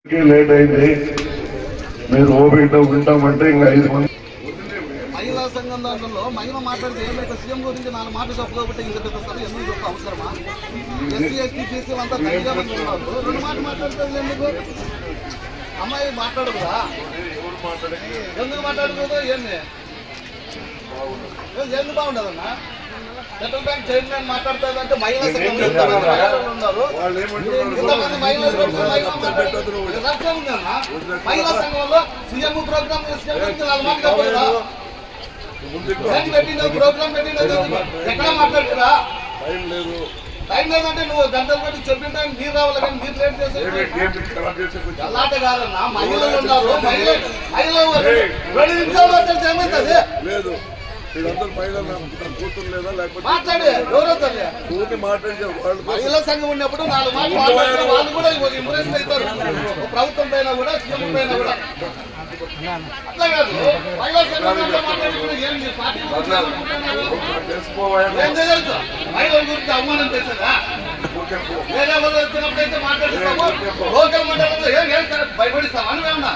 Late అయింది మీరు ఓపిక ఉంటామంటే ఇంకా ఐదు మంది మహిళా సంఘం దాంట్లో మహిళ మాట్లాడితే ఏమైతే సీఎం గురించి నాలుగు మాటలు చెప్పకపోతే ఇంత పెద్ద సభ ఎందుకు చెప్ప అవసరమా ఎస్సీ ఎస్టీ బీసీ అంతా తల్లిగా మంది ఉన్నారు రెండు మాటలు మాట్లాడుతుంది ఎందుకు అమ్మాయి మాట్లాడదురా ఎందుకు మాట్లాడకూడదు ఏంది ఏ- ఎందుకు బాగుండదన్నా సెంట్రల్ బ్యాంక్ చైర్మన్ మాట్లాడుతుందంటే మహిళా సంఘం ఇంతమంది మహిళలు ఉన్నారు ఇంతమంది మహిళలు మహిళా మాట్లాడారు. రక్షణ ఉందన్నా మహిళా సంఘంలో సీఎం ప్రోగ్రామ్ సీఎం గురించి నాలుగు మాటలు చెప్పలేదా ఏం పెట్టిందో ప్రోగ్రామ్ పెట్టిందో ఎక్కడ మాట్లాడుతురా టైం లేదంటే నువ్వు గంటలు పెట్టి చెప్పిన టైం మీరు రావాలి కానీ మీరు లేట్ చేసేది అలాట కాదన్నా మహిళలు ఉన్నారు మహిళ మహిళలు రెండు నిమిషాలు వచ్చేసి ఏమవుతుంది లేదు వీళ్ళందరూ పైన కూతురు లేదా లేకపోతే మాట్లాడి ఎవరో తల్లి కూతురు మాట్లాడితే వాళ్ళు మహిళా సంఘం ఉన్నప్పుడు నాలుగు మాటలు మాట్లాడితే వాళ్ళు కూడా ఇంప్రెస్ అవుతారు ఒక ప్రభుత్వం పైన కూడా సీఎం పైన కూడా అట్లా కాదు మహిళా సంఘం అంతా మాట్లాడి కూడా ఏం మీ పార్టీ గురించి ఏమనుకుంటున్నారు? తెలుసుకోవాలి ఏం చేయగలుగుతాం మహిళల గురించి అవమానం చేశారా వేరే వాళ్ళు వచ్చినప్పుడు అయితే మాట్లాడిస్తాము లోకల్ మండలంలో ఏం ఏం సార్ భయపడిస్తాం అని ఏమన్నా